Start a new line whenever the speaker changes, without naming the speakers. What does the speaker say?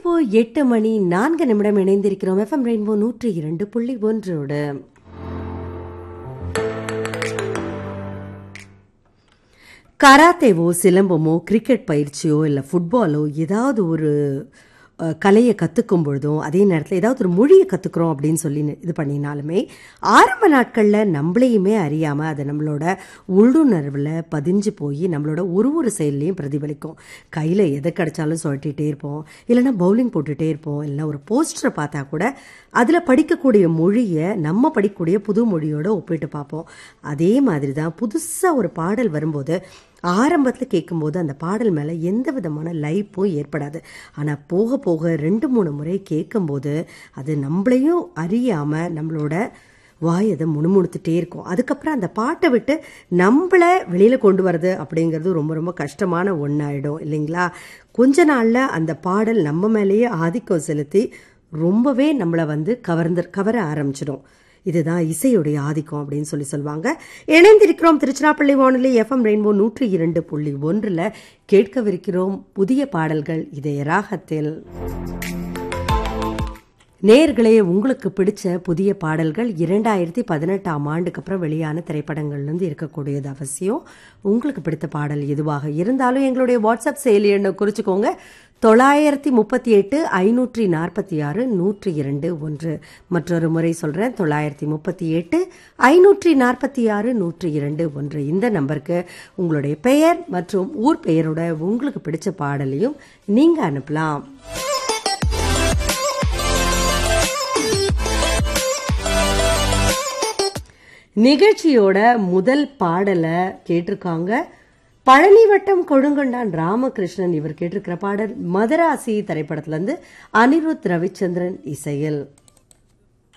இப்போ எட்டு மணி நான்கு நிமிடம் இணைந்திருக்கிறோம் எஃப்எம் ரெயின்போ நூற்றி இரண்டு புள்ளி ஒன்றோடு கராத்தேவோ சிலம்பமோ கிரிக்கெட் பயிற்சியோ இல்லை ஃபுட்பாலோ ஏதாவது ஒரு அஹ், கலையை கற்றுக்கும் பொழுதும் அதே நேரத்தில் ஏதாவது ஒரு மொழியை கற்றுக்குறோம் அப்படின்னு சொல்லி இது பண்ணினாலுமே ஆரம்ப நாட்களில் நம்மளையுமே அறியாமல் அது நம்மளோட உள்ளுணர்வில் பதிஞ்சு போய் நம்மளோட ஒரு ஒரு செயல்லையும் பிரதிபலிக்கும் கையில் எதை கிடைச்சாலும் சுழட்டிகிட்டே இருப்போம் இல்லைன்னா பவுலிங் போட்டுகிட்டே இருப்போம் இல்லைன்னா ஒரு போஸ்டரை பார்த்தா கூட அதில் படிக்கக்கூடிய மொழியை நம்ம படிக்கக்கூடிய புது மொழியோட ஒப்பிட்டு பார்ப்போம் அதே மாதிரி தான் புதுசாக ஒரு பாடல் வரும்போது ஆரம்பத்தில் கேட்கும்போது அந்த பாடல் மேலே எந்த விதமான லைப்பும் ஏற்படாது ஆனால் போக போக ரெண்டு மூணு முறை கேட்கும்போது அது நம்மளையும் அறியாமல் நம்மளோட வாய் அதை முணுமுணுத்துட்டே இருக்கும் அதுக்கப்புறம் அந்த பாட்டை விட்டு நம்மளை வெளியில் கொண்டு வர்றது அப்படிங்கிறது ரொம்ப ரொம்ப கஷ்டமான ஒன்றாயிடும் இல்லைங்களா கொஞ்ச நாளில் அந்த பாடல் நம்ம மேலேயே ஆதிக்கம் செலுத்தி ரொம்பவே நம்மளை வந்து கவர்ந்து கவர ஆரம்பிச்சிடும் இதுதான் இசையுடைய ஆதிக்கம் அப்படின்னு சொல்லி சொல்லுவாங்க இணைந்திருக்கிறோம் திருச்சிராப்பள்ளி வானொலி எஃப்எம் ரெயின்போ நூற்றி இரண்டு புள்ளி ஒன்றில் கேட்கவிருக்கிறோம் புதிய பாடல்கள் இதய ராகத்தில் நேர்களே உங்களுக்கு பிடிச்ச புதிய பாடல்கள் இரண்டாயிரத்தி பதினெட்டாம் ஆண்டுக்கு அப்புறம் வெளியான திரைப்படங்கள்லேருந்து இருக்கக்கூடியது அவசியம் உங்களுக்கு பிடித்த பாடல் எதுவாக இருந்தாலும் எங்களுடைய வாட்ஸ்அப் செயலி எண்ணை குறிச்சுக்கோங்க தொள்ளாயிரத்தி முப்பத்தி எட்டு ஐநூற்றி நாற்பத்தி ஆறு நூற்றி இரண்டு ஒன்று மற்றொரு முறை சொல்கிறேன் தொள்ளாயிரத்தி முப்பத்தி எட்டு ஐநூற்றி நாற்பத்தி ஆறு நூற்றி இரண்டு ஒன்று இந்த நம்பருக்கு உங்களுடைய பெயர் மற்றும் ஊர் பெயரோட உங்களுக்கு பிடிச்ச பாடலையும் நீங்கள் அனுப்பலாம் நிகழ்ச்சியோட முதல் பாடலை கேட்டிருக்காங்க பழனி வட்டம் கொழுங்கொண்டான் ராமகிருஷ்ணன் இவர் கேட்டிருக்கிற பாடல் மதராசி திரைப்படத்துல இருந்து அனிருத் ரவிச்சந்திரன் இசையில்